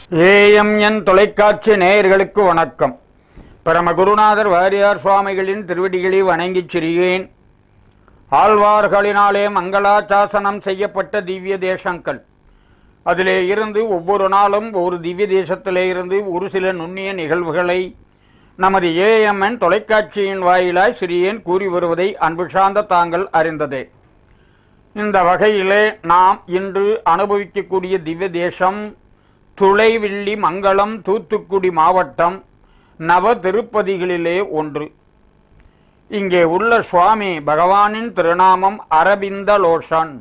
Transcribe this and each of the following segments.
AMN தொலைக்காட்சி நேயர்களுக்கு வணக்கம் பரம குருநாதர் வாரியார் சுவாமிகளின் திருவடிகளை வணங்கிச் சிறியேன் ஆழ்வார்களினாலே மங்களாசாசனம் செய்யப்பட்ட திவ்ய தேசங்கள் அதிலே இருந்து ஒவ்வொரு நாளும் ஒரு திவ்ய தேசத்திலே இருந்து ஒரு சில நுண்ணிய நிகழ்வுகளை நமது ஏஎம்என் தொலைக்காட்சியின் வாயிலாய் சிறியேன் கூறி வருவதை அன்பு சார்ந்த தாங்கள் அறிந்ததே இந்த வகையிலே நாம் இன்று அனுபவிக்கக்கூடிய திவ்ய தேசம் துளைவில்லி மங்கலம் தூத்துக்குடி மாவட்டம் நவ திருப்பதிகளிலே ஒன்று இங்கே உள்ள சுவாமி பகவானின் திருநாமம் அரவிந்த லோஷன்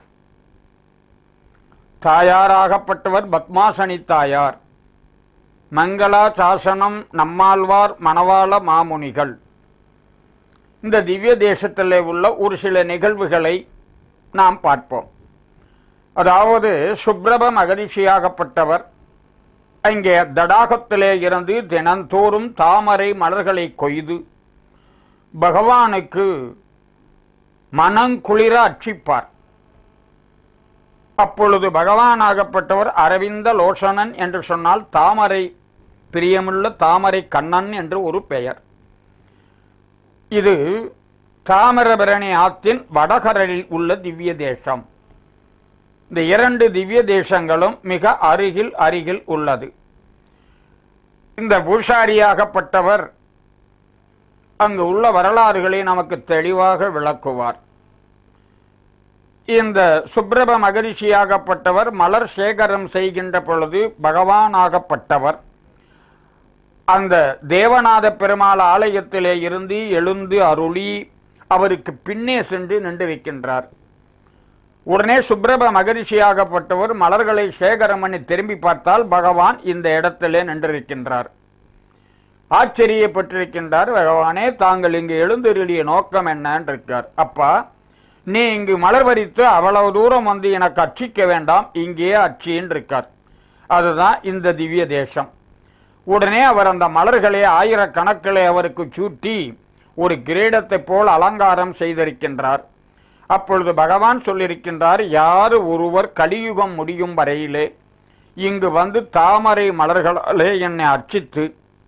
தாயாராகப்பட்டவர் பத்மாசனி தாயார் மங்களா சாசனம் நம்மாழ்வார் மணவாள மாமுனிகள் இந்த திவ்ய தேசத்திலே உள்ள ஒரு சில நிகழ்வுகளை நாம் பார்ப்போம் அதாவது சுப்ரப மகரிஷியாகப்பட்டவர் அங்கே தடாகத்திலே இருந்து தினந்தோறும் தாமரை மலர்களை கொய்து பகவானுக்கு மனங்குளிர அர்ச்சிப்பார் அப்பொழுது பகவானாகப்பட்டவர் அரவிந்த லோசனன் என்று சொன்னால் தாமரை பிரியமுள்ள தாமரை கண்ணன் என்று ஒரு பெயர் இது தாமிரபரணி ஆற்றின் வடகரலில் உள்ள திவ்ய தேசம் இந்த இரண்டு திவ்ய தேசங்களும் மிக அருகில் அருகில் உள்ளது இந்த பூசாரியாகப்பட்டவர் அங்கு உள்ள வரலாறுகளை நமக்கு தெளிவாக விளக்குவார் இந்த சுப்ரப மகரிஷியாகப்பட்டவர் மலர் சேகரம் செய்கின்ற பொழுது பகவானாகப்பட்டவர் அந்த தேவநாத பெருமாள் ஆலயத்திலே இருந்து எழுந்து அருளி அவருக்கு பின்னே சென்று நின்றிருக்கின்றார் உடனே சுப்ரப மகரிஷியாகப்பட்டவர் மலர்களை சேகரம் பண்ணி திரும்பி பார்த்தால் பகவான் இந்த இடத்திலே நின்றிருக்கின்றார் ஆச்சரியப்பட்டிருக்கின்றார் பகவானே தாங்கள் இங்கு எழுந்தருளிய நோக்கம் என்னன்னு இருக்கார் அப்பா நீ இங்கு மலர் வரித்து அவ்வளவு தூரம் வந்து எனக்கு அர்ச்சிக்க வேண்டாம் இங்கேயே அர்ச்சின்னு இருக்கார் அதுதான் இந்த திவ்ய தேசம் உடனே அவர் அந்த மலர்களை ஆயிரக்கணக்கிலே அவருக்கு சூட்டி ஒரு கிரீடத்தை போல் அலங்காரம் செய்திருக்கின்றார் அப்பொழுது பகவான் சொல்லியிருக்கின்றார் யாரு ஒருவர் கலியுகம் முடியும் வரையிலே இங்கு வந்து தாமரை மலர்களாலே என்னை அர்ச்சித்து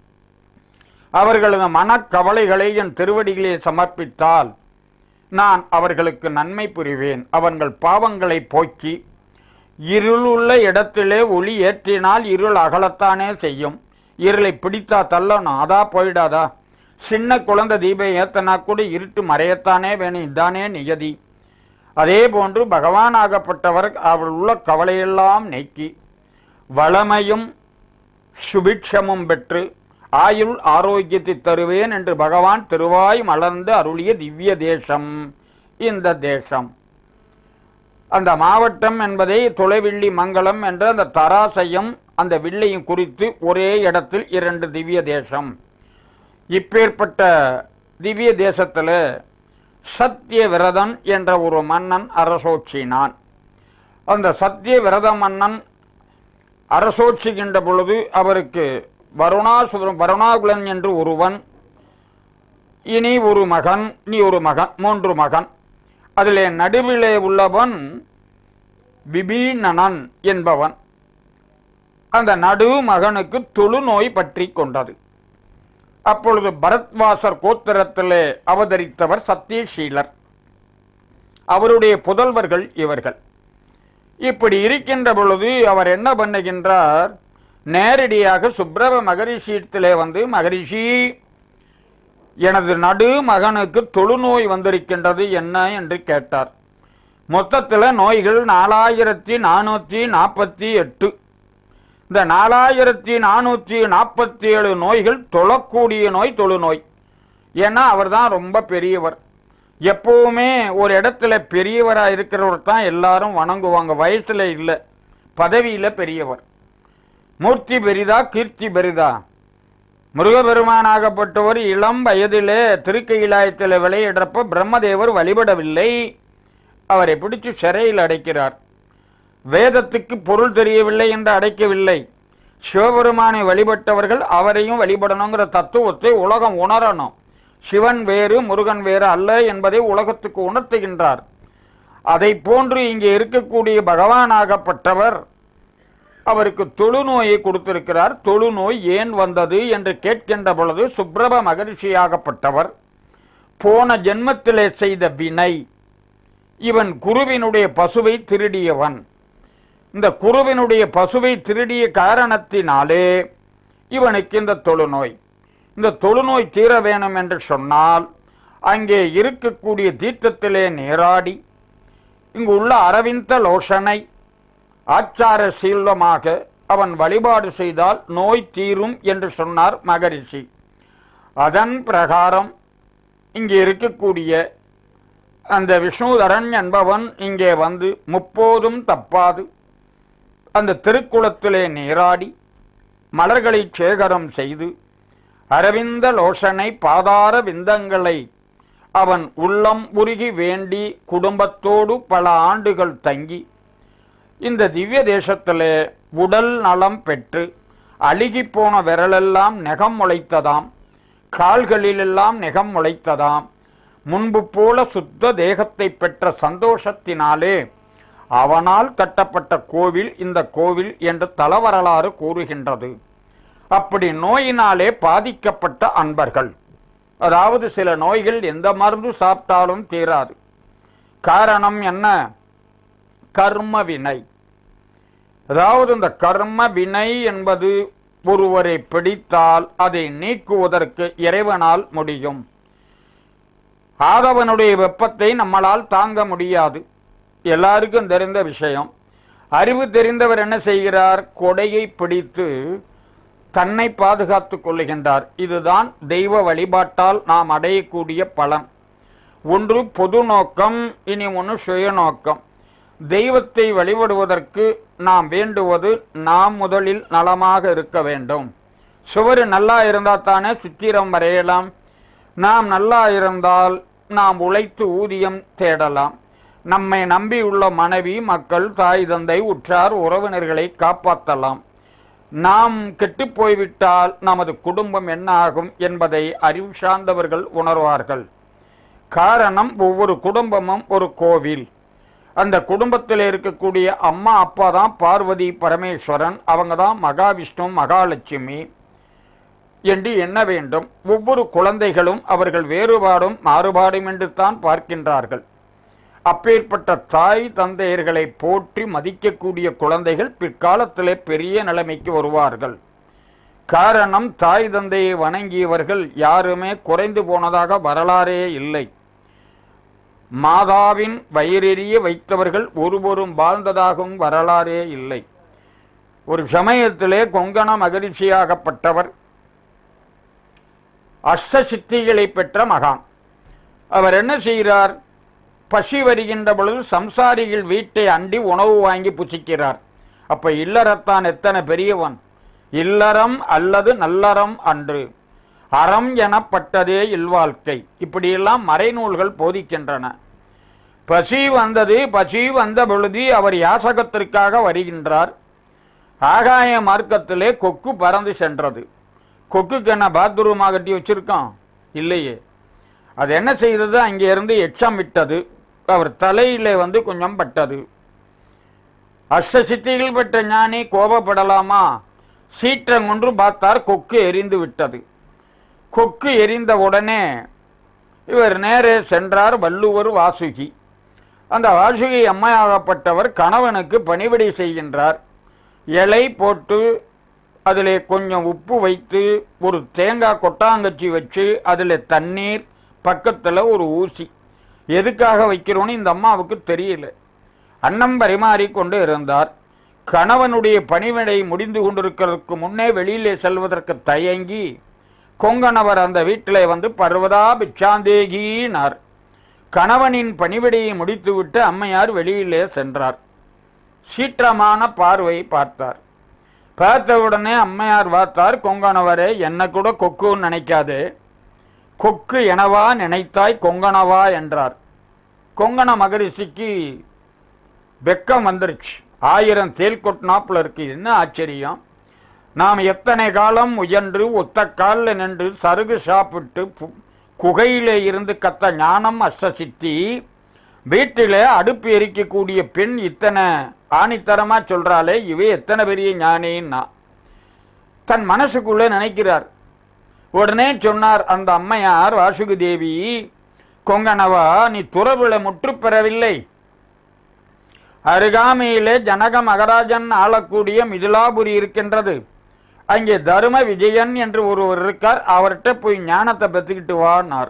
அவர்களது மனக்கவலைகளை என் திருவடிகளே சமர்ப்பித்தால் நான் அவர்களுக்கு நன்மை புரிவேன் அவர்கள் பாவங்களை போக்கி இருளுள்ள இடத்திலே ஒளி ஏற்றினால் இருள் அகலத்தானே செய்யும் இருளை பிடித்தா தள்ளணும் அதா போயிடாதா சின்ன குழந்தை தீபம் ஏத்தனா கூட இருட்டு மறையத்தானே வேணும் இதானே நியதி அதே போன்று பகவானாகப்பட்டவர் அவர் உள்ள கவலையெல்லாம் நீக்கி வளமையும் சுபிக்ஷமும் பெற்று ஆயுள் ஆரோக்கியத்தை தருவேன் என்று பகவான் திருவாய் மலர்ந்து அருளிய திவ்ய தேசம் இந்த தேசம் அந்த மாவட்டம் என்பதை தொலைவில்லி மங்கலம் என்ற அந்த தராசையும் அந்த வில்லையும் குறித்து ஒரே இடத்தில் இரண்டு திவ்ய தேசம் இப்பேற்பட்ட திவ்ய தேசத்தில் சத்திய விரதன் என்ற ஒரு மன்னன் அரசோச்சினான் அந்த சத்திய விரத மன்னன் அரசோட்சிக்கின்ற பொழுது அவருக்கு வருணாசுரம் வருணாகுலன் என்று ஒருவன் இனி ஒரு மகன் நீ ஒரு மகன் மூன்று மகன் அதிலே நடுவிலே உள்ளவன் விபீனனன் என்பவன் அந்த நடு மகனுக்கு தொழுநோய் பற்றி கொண்டது அப்பொழுது பரத்வாசர் கோத்திரத்திலே அவதரித்தவர் சத்தியசீலர் அவருடைய புதல்வர்கள் இவர்கள் இப்படி இருக்கின்ற பொழுது அவர் என்ன பண்ணுகின்றார் நேரடியாக சுப்ரப மகரிஷியத்திலே வந்து மகரிஷி எனது நடு மகனுக்கு தொழுநோய் வந்திருக்கின்றது என்ன என்று கேட்டார் மொத்தத்தில் நோய்கள் நாலாயிரத்தி நானூற்றி நாற்பத்தி எட்டு இந்த நாலாயிரத்தி நானூற்றி நாற்பத்தி ஏழு நோய்கள் தொழக்கூடிய நோய் தொழுநோய் ஏன்னா அவர் தான் ரொம்ப பெரியவர் எப்பவுமே ஒரு இடத்துல பெரியவராக இருக்கிறவர் தான் எல்லாரும் வணங்குவாங்க வயசுல இல்லை பதவியில் பெரியவர் மூர்த்தி பெரிதா கீர்த்தி பெரிதா முருகபெருமானாகப்பட்டவர் இளம் வயதிலே திருக்கையிலாயத்தில் விளையிடுறப்ப பிரம்மதேவர் வழிபடவில்லை அவரை பிடிச்சு சிறையில் அடைக்கிறார் வேதத்துக்கு பொருள் தெரியவில்லை என்று அடைக்கவில்லை சிவபெருமானை வழிபட்டவர்கள் அவரையும் வழிபடணுங்கிற தத்துவத்தை உலகம் உணரணும் சிவன் வேறு முருகன் வேறு அல்ல என்பதை உலகத்துக்கு உணர்த்துகின்றார் அதை போன்று இங்கே இருக்கக்கூடிய பகவானாகப்பட்டவர் அவருக்கு தொழுநோயை கொடுத்திருக்கிறார் தொழுநோய் ஏன் வந்தது என்று கேட்கின்ற பொழுது சுப்ரப மகரிஷியாகப்பட்டவர் போன ஜென்மத்திலே செய்த வினை இவன் குருவினுடைய பசுவை திருடியவன் இந்த குருவினுடைய பசுவை திருடிய காரணத்தினாலே இவனுக்கு இந்த தொழுநோய் இந்த தொழுநோய் தீர வேணும் என்று சொன்னால் அங்கே இருக்கக்கூடிய தீர்த்தத்திலே நீராடி இங்கு உள்ள அரவிந்த லோஷனை ஆச்சார சீலமாக அவன் வழிபாடு செய்தால் நோய் தீரும் என்று சொன்னார் மகரிஷி அதன் பிரகாரம் இங்கே இருக்கக்கூடிய அந்த விஷ்ணுதரன் என்பவன் இங்கே வந்து முப்போதும் தப்பாது அந்த திருக்குளத்திலே நீராடி மலர்களை சேகரம் செய்து அரவிந்த லோஷனை பாதார விந்தங்களை அவன் உள்ளம் உருகி வேண்டி குடும்பத்தோடு பல ஆண்டுகள் தங்கி இந்த திவ்ய தேசத்திலே உடல் நலம் பெற்று அழுகிப் போன விரலெல்லாம் நெகம் முளைத்ததாம் கால்களிலெல்லாம் நெகம் முளைத்ததாம் முன்பு போல சுத்த தேகத்தை பெற்ற சந்தோஷத்தினாலே அவனால் கட்டப்பட்ட கோவில் இந்த கோவில் என்று தலவரலாறு கூறுகின்றது அப்படி நோயினாலே பாதிக்கப்பட்ட அன்பர்கள் அதாவது சில நோய்கள் எந்த மருந்து சாப்பிட்டாலும் தீராது காரணம் என்ன கர்ம வினை அதாவது இந்த கர்ம வினை என்பது ஒருவரை பிடித்தால் அதை நீக்குவதற்கு இறைவனால் முடியும் ஆதவனுடைய வெப்பத்தை நம்மளால் தாங்க முடியாது எல்லாருக்கும் தெரிந்த விஷயம் அறிவு தெரிந்தவர் என்ன செய்கிறார் கொடையை பிடித்து தன்னை பாதுகாத்துக் கொள்ளுகின்றார் இதுதான் தெய்வ வழிபாட்டால் நாம் அடையக்கூடிய பலன் ஒன்று பொது நோக்கம் இனி ஒன்று சுயநோக்கம் தெய்வத்தை வழிபடுவதற்கு நாம் வேண்டுவது நாம் முதலில் நலமாக இருக்க வேண்டும் சுவர் நல்லா இருந்தால் தானே சித்திரம் வரையலாம் நாம் நல்லா இருந்தால் நாம் உழைத்து ஊதியம் தேடலாம் நம்மை நம்பியுள்ள மனைவி மக்கள் தாய் தந்தை உற்றார் உறவினர்களை காப்பாற்றலாம் நாம் கெட்டுப் போய்விட்டால் நமது குடும்பம் என்ன ஆகும் என்பதை அறிவு சார்ந்தவர்கள் உணர்வார்கள் காரணம் ஒவ்வொரு குடும்பமும் ஒரு கோவில் அந்த குடும்பத்தில் இருக்கக்கூடிய அம்மா அப்பா தான் பார்வதி பரமேஸ்வரன் அவங்க தான் மகாவிஷ்ணு மகாலட்சுமி என்று எண்ண வேண்டும் ஒவ்வொரு குழந்தைகளும் அவர்கள் வேறுபாடும் மாறுபாடும் என்று தான் பார்க்கின்றார்கள் அப்பேற்பட்ட தாய் தந்தையர்களை போற்றி மதிக்கக்கூடிய குழந்தைகள் பிற்காலத்திலே பெரிய நிலைமைக்கு வருவார்கள் காரணம் தாய் தந்தையை வணங்கியவர்கள் யாருமே குறைந்து போனதாக வரலாறே இல்லை மாதாவின் வயிறெறிய வைத்தவர்கள் ஒருவரும் வாழ்ந்ததாகவும் வரலாறே இல்லை ஒரு சமயத்திலே கொங்கண மகரிஷியாகப்பட்டவர் அஷ்ட சித்திகளை பெற்ற மகான் அவர் என்ன செய்கிறார் பசி வருகின்ற பொழுது சம்சாரிகள் வீட்டை அண்டி உணவு வாங்கி புசிக்கிறார் அப்ப இல்லறத்தான் எத்தனை பெரியவன் இல்லறம் அல்லது நல்லறம் அன்று அறம் எனப்பட்டதே இல்வாழ்க்கை இப்படியெல்லாம் மறைநூல்கள் போதிக்கின்றன பசி வந்தது பசி வந்த பொழுது அவர் யாசகத்திற்காக வருகின்றார் ஆகாய மார்க்கத்திலே கொக்கு பறந்து சென்றது கொக்குக்கு என்ன பாத்ரூமாக கட்டி வச்சிருக்கோம் இல்லையே அது என்ன செய்தது அங்கே இருந்து எச்சம் விட்டது அவர் தலையிலே வந்து கொஞ்சம் பட்டது அஷ்ட சித்திகள் பெற்ற ஞானி கோபப்படலாமா சீற்றங்கொன்று பார்த்தார் கொக்கு எரிந்து விட்டது கொக்கு எரிந்த உடனே இவர் நேரே சென்றார் வள்ளுவர் வாசுகி அந்த வாசுகி அம்மையாகப்பட்டவர் கணவனுக்கு பணிவிடை செய்கின்றார் இலை போட்டு அதில் கொஞ்சம் உப்பு வைத்து ஒரு தேங்காய் கொட்டாங்கச்சி வச்சு அதில் தண்ணீர் பக்கத்தில் ஒரு ஊசி எதுக்காக வைக்கிறோன்னு இந்த அம்மாவுக்கு தெரியல அன்னம் பரிமாறி கொண்டு இருந்தார் கணவனுடைய பணிவிடை முடிந்து கொண்டிருக்கிறதுக்கு முன்னே வெளியிலே செல்வதற்கு தயங்கி கொங்கணவர் அந்த வீட்டிலே வந்து பர்வதா பிச்சாந்தேகினார் கணவனின் பணிவிடையை முடித்துவிட்டு அம்மையார் வெளியிலே சென்றார் சீற்றமான பார்வை பார்த்தார் பார்த்த உடனே அம்மையார் பார்த்தார் கொங்கணவரே என்ன கூட கொக்குன்னு நினைக்காதே கொக்கு எனவா நினைத்தாய் கொங்கணவா என்றார் கொங்கண மகரிஷிக்கு வெக்கம் வந்துருச்சு ஆயிரம் தேல் கொட்டினாப்புல இருக்கு என்ன ஆச்சரியம் நாம் எத்தனை காலம் முயன்று ஒத்த காலில் நின்று சருகு சாப்பிட்டு பு- குகையிலே இருந்து கத்த ஞானம் அஷ்டசித்தி வீட்டிலே அடுப்பு எரிக்கக்கூடிய பெண் இத்தனை ஆணித்தரமா சொல்றாளே இவ எத்தனை பெரிய ஞானின்னா தன் மனசுக்குள்ள நினைக்கிறார் உடனே சொன்னார் அந்த அம்மையார் வாசுகி தேவி கொங்கணவா நீ துறவுல முற்று பெறவில்லை அருகாமையிலே ஜனக மகராஜன் ஆளக்கூடிய மிதிலாபுரி இருக்கின்றது அங்கே தரும விஜயன் என்று ஒருவர் இருக்கார் அவர்கிட்ட போய் ஞானத்தை பெற்றுக்கிட்டு வான்னார்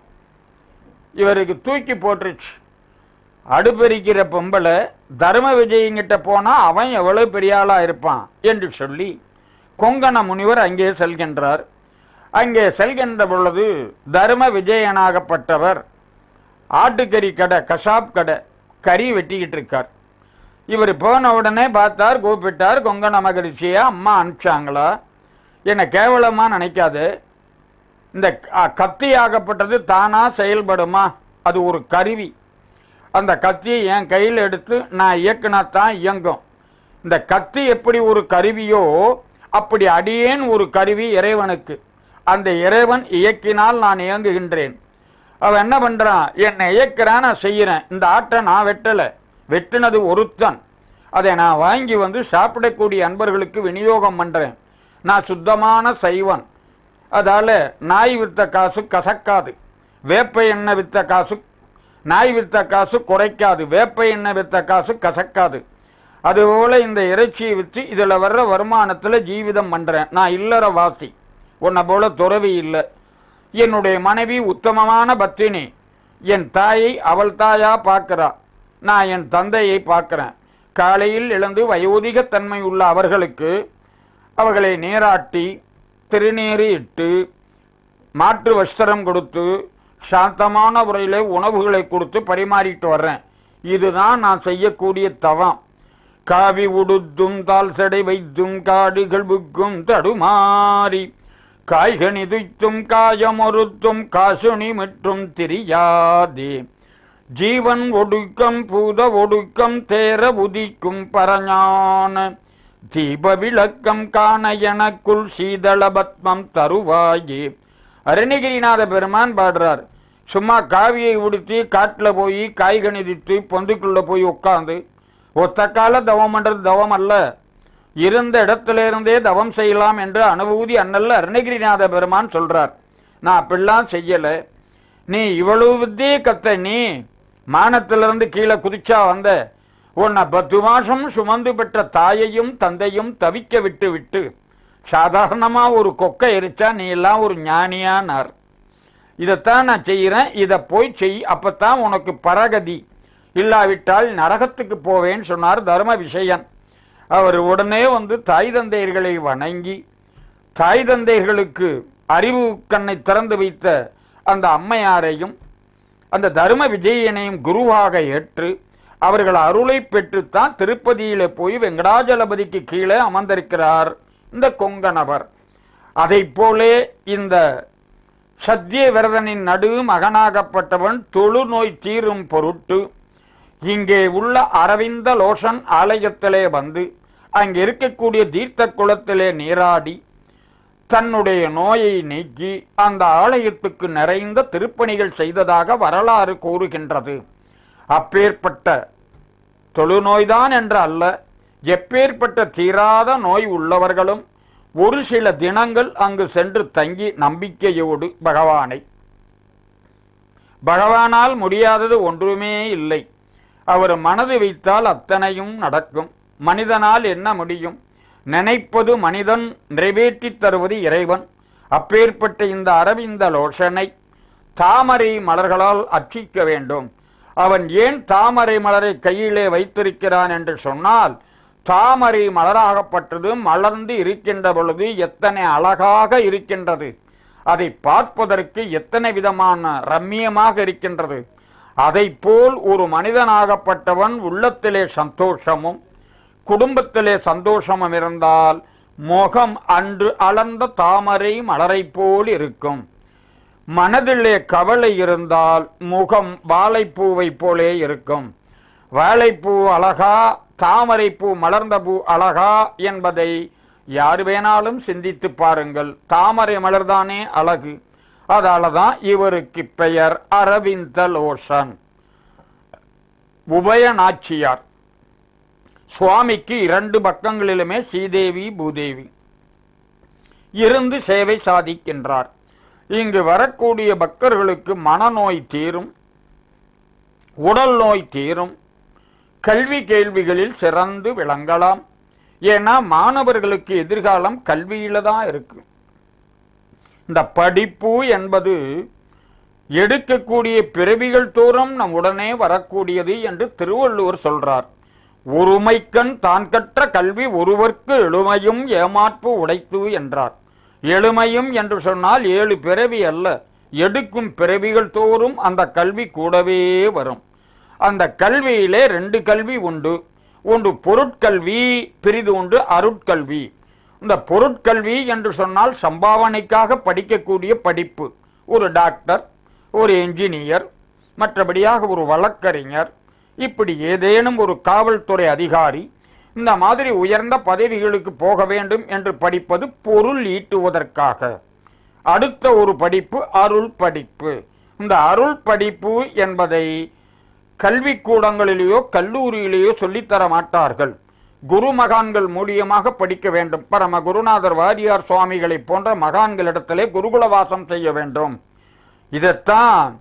இவருக்கு தூக்கி போட்டுருச்சு அடுப்பெரிக்கிற பொம்பளை தர்ம விஜயங்கிட்ட போனா அவன் எவ்வளவு பெரிய ஆளா இருப்பான் என்று சொல்லி கொங்கண முனிவர் அங்கே செல்கின்றார் அங்கே செல்கின்ற பொழுது தர்ம விஜயனாகப்பட்டவர் ஆட்டுக்கறி கடை கசாப் கடை கறி வெட்டிக்கிட்டு இருக்கார் இவர் போன உடனே பார்த்தார் கூப்பிட்டார் கொங்கண மகரிஷியா அம்மா அனுப்பிச்சாங்களா என்னை கேவலமா நினைக்காது இந்த க- கத்தியாகப்பட்டது தானா செயல்படுமா அது ஒரு கருவி அந்த கத்தியை என் கையில் எடுத்து நான் இயக்குனா தான் இயங்கும் இந்த கத்தி எப்படி ஒரு கருவியோ அப்படி அடியேன் ஒரு கருவி இறைவனுக்கு அந்த இறைவன் இயக்கினால் நான் இயங்குகின்றேன் அவன் என்ன பண்றான் என்னை இயக்கிறான் நான் செய்யறேன் இந்த ஆட்டை நான் வெட்டல வெட்டினது ஒருத்தன் அதை நான் வாங்கி வந்து சாப்பிடக்கூடிய அன்பர்களுக்கு விநியோகம் பண்றேன் நான் சுத்தமான சைவன் அதால நாய் வித்த காசு கசக்காது வேப்ப எண்ணெய் வித்த காசு நாய் வித்த காசு குறைக்காது வேப்ப எண்ணெய் வித்த காசு கசக்காது அதுபோல இந்த இறைச்சியை விற்று இதுல வர்ற வருமானத்துல ஜீவிதம் பண்றேன் நான் இல்லற வாசி உன்னை போல துறவி இல்லை என்னுடைய மனைவி உத்தமமான பத்தினி என் தாயை அவள் தாயா பார்க்கிறா நான் என் தந்தையை பார்க்கிறேன் காலையில் எழுந்து வயோதிகத்தன்மை உள்ள அவர்களுக்கு அவர்களை நீராட்டி திருநீறு இட்டு மாற்று வஸ்திரம் கொடுத்து சாந்தமான முறையில் உணவுகளை கொடுத்து பரிமாறிட்டு வர்றேன் இதுதான் நான் செய்யக்கூடிய தவம் காவி உடுத்தும் தால் சடை வைத்தும் காடுகள் புக்கும் தடுமாறி காய்கனி துய்த்தும் காயமொருத்தும் காசுனி மற்றும் திரியாதே ஜீவன் ஒடுக்கம் பூத ஒடுக்கம் தேர உதிக்கும் பரஞான தீப விளக்கம் காண எனக்குள் சீதள பத்மம் தருவாயே அருணகிரிநாத பெருமான் பாடுறார் சும்மா காவியை உடுத்தி காட்டில் போய் காய்கனி திட்டு பொந்துக்குள்ள போய் உட்காந்து ஒத்த கால தவம் பண்றது தவம் அல்ல இருந்த இடத்துல இருந்தே தவம் செய்யலாம் என்று அனுபூதி அண்ணல்ல அருணகிரிநாத பெருமான் சொல்றார் நான் அப்படிலாம் செய்யல நீ இவ்வளவு வித்தியே கத்த நீ மானத்திலிருந்து கீழே குதிச்சா வந்த உன்னை பத்து மாசம் சுமந்து பெற்ற தாயையும் தந்தையும் தவிக்க விட்டு விட்டு சாதாரணமா ஒரு கொக்கை எரிச்சா நீ எல்லாம் ஒரு ஞானியானார் இதைத்தான் நான் செய்கிறேன் இதை போய் செய் அப்பத்தான் உனக்கு பரகதி இல்லாவிட்டால் நரகத்துக்கு போவேன்னு சொன்னார் தர்ம விஷயன் அவர் உடனே வந்து தாய் தந்தையர்களை வணங்கி தாய் தந்தையர்களுக்கு அறிவு கண்ணை திறந்து வைத்த அந்த அம்மையாரையும் அந்த தர்ம விஜயனையும் குருவாக ஏற்று அவர்கள் அருளை பெற்றுத்தான் திருப்பதியிலே போய் வெங்கடாஜலபதிக்கு கீழே அமர்ந்திருக்கிறார் இந்த கொங்கணவர் அதைப் போலே இந்த சத்திய விரதனின் நடு மகனாகப்பட்டவன் தொழுநோய் தீரும் பொருட்டு இங்கே உள்ள அரவிந்த லோஷன் ஆலயத்திலே வந்து அங்கே இருக்கக்கூடிய தீர்த்த குளத்திலே நீராடி தன்னுடைய நோயை நீக்கி அந்த ஆலயத்துக்கு நிறைந்த திருப்பணிகள் செய்ததாக வரலாறு கூறுகின்றது அப்பேற்பட்ட தொழுநோய்தான் என்று அல்ல எப்பேற்பட்ட தீராத நோய் உள்ளவர்களும் ஒரு சில தினங்கள் அங்கு சென்று தங்கி நம்பிக்கையோடு பகவானை பகவானால் முடியாதது ஒன்றுமே இல்லை அவர் மனது வைத்தால் அத்தனையும் நடக்கும் மனிதனால் என்ன முடியும் நினைப்பது மனிதன் நிறைவேற்றித் தருவது இறைவன் அப்பேற்பட்ட இந்த அரவிந்த லோஷனை தாமரை மலர்களால் அர்ச்சிக்க வேண்டும் அவன் ஏன் தாமரை மலரை கையிலே வைத்திருக்கிறான் என்று சொன்னால் தாமரை மலராகப்பட்டது மலர்ந்து இருக்கின்ற பொழுது எத்தனை அழகாக இருக்கின்றது அதை பார்ப்பதற்கு எத்தனை விதமான ரம்மியமாக இருக்கின்றது அதைப் போல் ஒரு மனிதனாகப்பட்டவன் உள்ளத்திலே சந்தோஷமும் குடும்பத்திலே சந்தோஷமும் இருந்தால் முகம் அன்று அலர்ந்த தாமரை மலரைப் போல் இருக்கும் மனதிலே கவலை இருந்தால் முகம் வாழைப்பூவைப் போலே இருக்கும் வாழைப்பூ அழகா தாமரைப்பூ மலர்ந்த பூ அழகா என்பதை யார் வேணாலும் சிந்தித்து பாருங்கள் தாமரை மலர்தானே அழகு அதால தான் இவருக்கு பெயர் அரவிந்த லோஷன் உபய நாச்சியார் சுவாமிக்கு இரண்டு பக்கங்களிலுமே ஸ்ரீதேவி பூதேவி இருந்து சேவை சாதிக்கின்றார் இங்கு வரக்கூடிய பக்தர்களுக்கு மனநோய் தீரும் உடல் நோய் தீரும் கல்வி கேள்விகளில் சிறந்து விளங்கலாம் ஏன்னா மாணவர்களுக்கு எதிர்காலம் கல்வியில தான் இருக்கு இந்த படிப்பு என்பது எடுக்கக்கூடிய பிறவிகள் தோறும் நம் உடனே வரக்கூடியது என்று திருவள்ளுவர் சொல்றார் ஒருமைக்கண் தான் கற்ற கல்வி ஒருவர்க்கு எழுமையும் ஏமாற்று உடைத்து என்றார் எழுமையும் என்று சொன்னால் ஏழு பிறவி அல்ல எடுக்கும் பிறவிகள் தோறும் அந்த கல்வி கூடவே வரும் அந்த கல்வியிலே ரெண்டு கல்வி உண்டு ஒன்று பொருட்கல்வி பிரிது உண்டு அருட்கல்வி இந்த பொருட்கல்வி என்று சொன்னால் சம்பாவனைக்காக படிக்கக்கூடிய படிப்பு ஒரு டாக்டர் ஒரு என்ஜினியர் மற்றபடியாக ஒரு வழக்கறிஞர் இப்படி ஏதேனும் ஒரு காவல்துறை அதிகாரி இந்த மாதிரி உயர்ந்த பதவிகளுக்கு போக வேண்டும் என்று படிப்பது பொருள் ஈட்டுவதற்காக அடுத்த ஒரு படிப்பு அருள் படிப்பு இந்த அருள் படிப்பு என்பதை கல்விக்கூடங்களிலேயோ கல்லூரியிலேயோ சொல்லித்தர மாட்டார்கள் குரு மகான்கள் மூலியமாக படிக்க வேண்டும் பரம குருநாதர் வாரியார் சுவாமிகளை போன்ற மகான்களிடத்திலே குருகுல வாசம் செய்ய வேண்டும் இதைத்தான்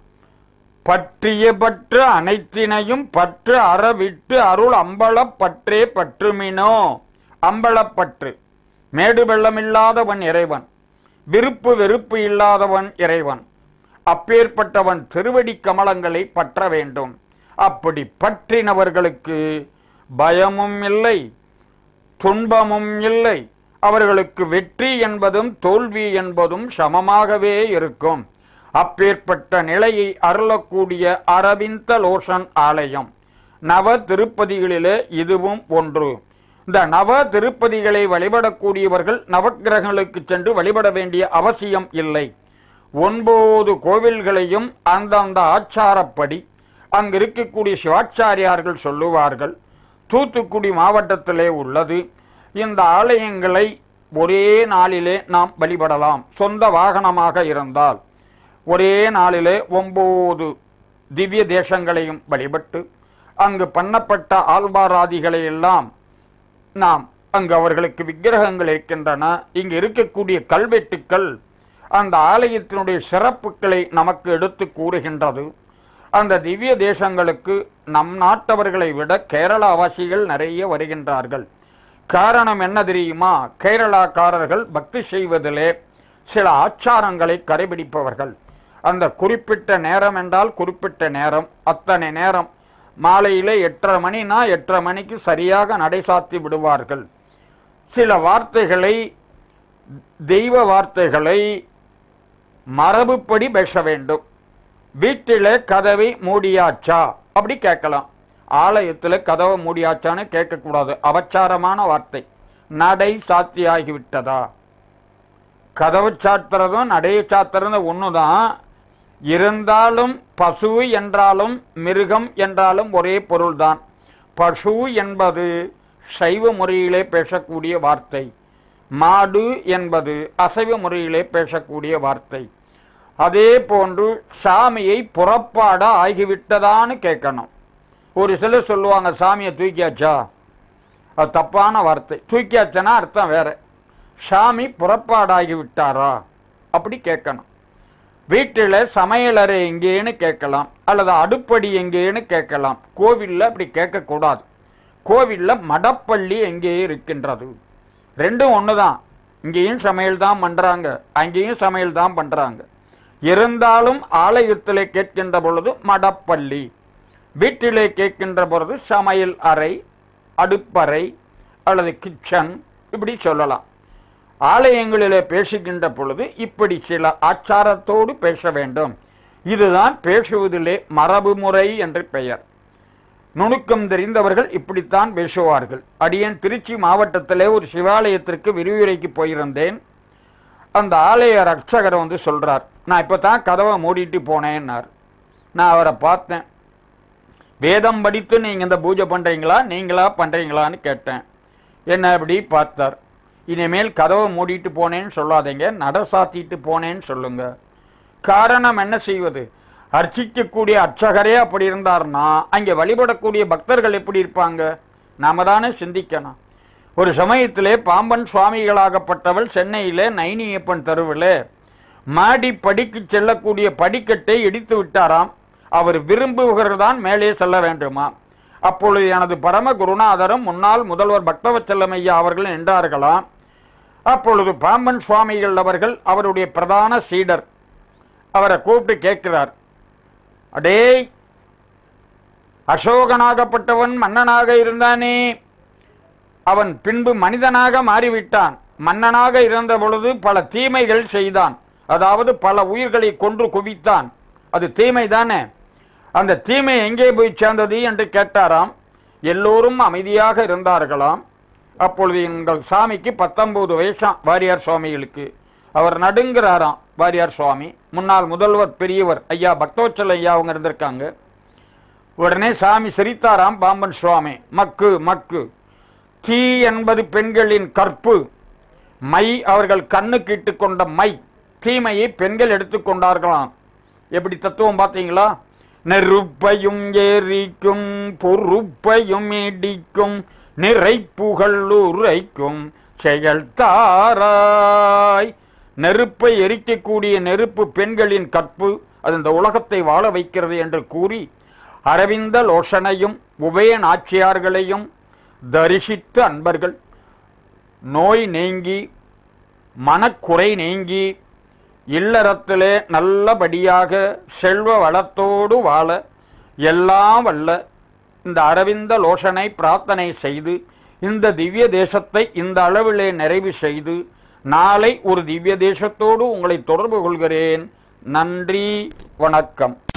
பற்றிய பற்று அனைத்தினையும் பற்று அறவிட்டு அருள் அம்பலப் பற்றே பற்றுமினோ அம்பலப்பற்று மேடு வெள்ளமில்லாதவன் இறைவன் விருப்பு வெறுப்பு இல்லாதவன் இறைவன் அப்பேற்பட்டவன் திருவடி கமலங்களை பற்ற வேண்டும் அப்படி பற்றினவர்களுக்கு பயமும் இல்லை துன்பமும் இல்லை அவர்களுக்கு வெற்றி என்பதும் தோல்வி என்பதும் சமமாகவே இருக்கும் அப்பேற்பட்ட நிலையை அருளக்கூடிய அரவிந்த லோஷன் ஆலயம் நவ திருப்பதிகளிலே இதுவும் ஒன்று இந்த நவ திருப்பதிகளை வழிபடக்கூடியவர்கள் நவக்கிரகங்களுக்கு சென்று வழிபட வேண்டிய அவசியம் இல்லை ஒன்பது கோவில்களையும் அந்தந்த ஆச்சாரப்படி அங்கு இருக்கக்கூடிய சிவாச்சாரியார்கள் சொல்லுவார்கள் தூத்துக்குடி மாவட்டத்திலே உள்ளது இந்த ஆலயங்களை ஒரே நாளிலே நாம் வழிபடலாம் சொந்த வாகனமாக இருந்தால் ஒரே நாளிலே ஒன்பது திவ்ய தேசங்களையும் வழிபட்டு அங்கு பண்ணப்பட்ட ஆல்பாராதிகளை எல்லாம் நாம் அங்கு அவர்களுக்கு விக்கிரகங்கள் இருக்கின்றன இங்கு இருக்கக்கூடிய கல்வெட்டுக்கள் அந்த ஆலயத்தினுடைய சிறப்புகளை நமக்கு எடுத்து கூறுகின்றது அந்த திவ்ய தேசங்களுக்கு நம் நாட்டவர்களை விட கேரளாவாசிகள் நிறைய வருகின்றார்கள் காரணம் என்ன தெரியுமா கேரளாக்காரர்கள் பக்தி செய்வதிலே சில ஆச்சாரங்களை கடைபிடிப்பவர்கள் அந்த குறிப்பிட்ட நேரம் என்றால் குறிப்பிட்ட நேரம் அத்தனை நேரம் மாலையிலே எட்டரை மணினா எட்டரை மணிக்கு சரியாக நடை சாத்தி விடுவார்கள் சில வார்த்தைகளை தெய்வ வார்த்தைகளை மரபுப்படி பேச வேண்டும் வீட்டிலே கதவை மூடியாச்சா அப்படி கேட்கலாம் ஆலயத்தில் கதவை மூடியாச்சான்னு கேட்கக்கூடாது அபச்சாரமான வார்த்தை நடை சாத்தியாகிவிட்டதா கதவு சாத்துறதும் நடையை சாத்துறதும் ஒன்று தான் இருந்தாலும் பசு என்றாலும் மிருகம் என்றாலும் ஒரே பொருள்தான் பசு என்பது சைவ முறையிலே பேசக்கூடிய வார்த்தை மாடு என்பது அசைவ முறையிலே பேசக்கூடிய வார்த்தை அதே போன்று சாமியை புறப்பாட ஆகிவிட்டதான்னு கேட்கணும் ஒரு சிலர் சொல்லுவாங்க சாமியை தூக்கியாச்சா அது தப்பான வார்த்தை தூக்கியாச்சனா அர்த்தம் வேற சாமி புறப்பாடாகி விட்டாரா அப்படி கேட்கணும் வீட்டில் சமையலறை எங்கேன்னு கேட்கலாம் அல்லது அடுப்படி எங்கேன்னு கேட்கலாம் கோவிலில் அப்படி கேட்கக்கூடாது கோவிலில் மடப்பள்ளி எங்கே இருக்கின்றது ரெண்டும் ஒன்று தான் இங்கேயும் சமையல் தான் பண்ணுறாங்க அங்கேயும் சமையல் தான் பண்ணுறாங்க இருந்தாலும் ஆலயத்திலே கேட்கின்ற பொழுது மடப்பள்ளி வீட்டிலே கேட்கின்ற பொழுது சமையல் அறை அடுப்பறை அல்லது கிச்சன் இப்படி சொல்லலாம் ஆலயங்களிலே பேசுகின்ற பொழுது இப்படி சில ஆச்சாரத்தோடு பேச வேண்டும் இதுதான் பேசுவதிலே மரபு முறை என்று பெயர் நுணுக்கம் தெரிந்தவர்கள் இப்படித்தான் பேசுவார்கள் அடியேன் திருச்சி மாவட்டத்திலே ஒரு சிவாலயத்திற்கு விரிவுரைக்கு போயிருந்தேன் அந்த ஆலய ரட்சகர் வந்து சொல்றார் நான் இப்போ தான் கதவை மூடிட்டு போனேன்னார் நான் அவரை பார்த்தேன் வேதம் படித்து நீங்கள் இந்த பூஜை பண்ணுறீங்களா நீங்களா பண்ணுறீங்களான்னு கேட்டேன் என்ன அப்படி பார்த்தார் இனிமேல் கதவை மூடிட்டு போனேன்னு சொல்லாதீங்க நட சாத்திட்டு போனேன்னு சொல்லுங்க காரணம் என்ன செய்வது அர்ச்சிக்கக்கூடிய அர்ச்சகரே அப்படி இருந்தார்னா அங்கே வழிபடக்கூடிய பக்தர்கள் எப்படி இருப்பாங்க நாம தானே சிந்திக்கணும் ஒரு சமயத்திலே பாம்பன் சுவாமிகளாகப்பட்டவள் சென்னையிலே நைனியப்பன் தெருவிலே மாடி படிக்கு செல்லக்கூடிய படிக்கட்டை இடித்து விட்டாராம் அவர் விரும்புகிறதான் மேலே செல்ல வேண்டுமா அப்பொழுது எனது பரம குருநாதரும் முன்னாள் முதல்வர் பக்தவச்சலம் ஐயா அவர்கள் நின்றார்களாம் அப்பொழுது பாம்பன் சுவாமிகள் அவர்கள் அவருடைய பிரதான சீடர் அவரை கூப்பிட்டு கேட்கிறார் அடே அசோகனாகப்பட்டவன் மன்னனாக இருந்தானே அவன் பின்பு மனிதனாக மாறிவிட்டான் மன்னனாக இருந்த பொழுது பல தீமைகள் செய்தான் அதாவது பல உயிர்களை கொன்று குவித்தான் அது தீமை தானே அந்த தீமை எங்கே போய் சேர்ந்தது என்று கேட்டாராம் எல்லோரும் அமைதியாக இருந்தார்களாம் அப்பொழுது எங்கள் சாமிக்கு பத்தொன்பது வயசாம் வாரியார் சுவாமிகளுக்கு அவர் நடுங்கிறாராம் வாரியார் சுவாமி முன்னாள் முதல்வர் பெரியவர் ஐயா பக்தோச்சல் ஐயா அவங்க இருந்திருக்காங்க உடனே சாமி சிரித்தாராம் பாம்பன் சுவாமி மக்கு மக்கு தீ என்பது பெண்களின் கற்பு மை அவர்கள் கண்ணுக்கு இட்டுக் கொண்ட மை தீமையை பெண்கள் எடுத்துக்கொண்டார்களாம் எப்படி தத்துவம் பார்த்தீங்களா நெருப்பையும் எரிக்கும் பொறுப்பையும் இடிக்கும் நிறைப்புகள் உரைக்கும் செயல் தாராய் நெருப்பை எரிக்கக்கூடிய நெருப்பு பெண்களின் கற்பு அது இந்த உலகத்தை வாழ வைக்கிறது என்று கூறி அரவிந்த லோஷனையும் உபய நாச்சியார்களையும் தரிசித்த அன்பர்கள் நோய் நீங்கி மனக்குறை நீங்கி இல்லறத்திலே நல்லபடியாக செல்வ வளத்தோடு வாழ எல்லாம் வல்ல இந்த அரவிந்த லோஷனை பிரார்த்தனை செய்து இந்த திவ்ய தேசத்தை இந்த அளவிலே நிறைவு செய்து நாளை ஒரு திவ்ய தேசத்தோடு உங்களை தொடர்பு கொள்கிறேன் நன்றி வணக்கம்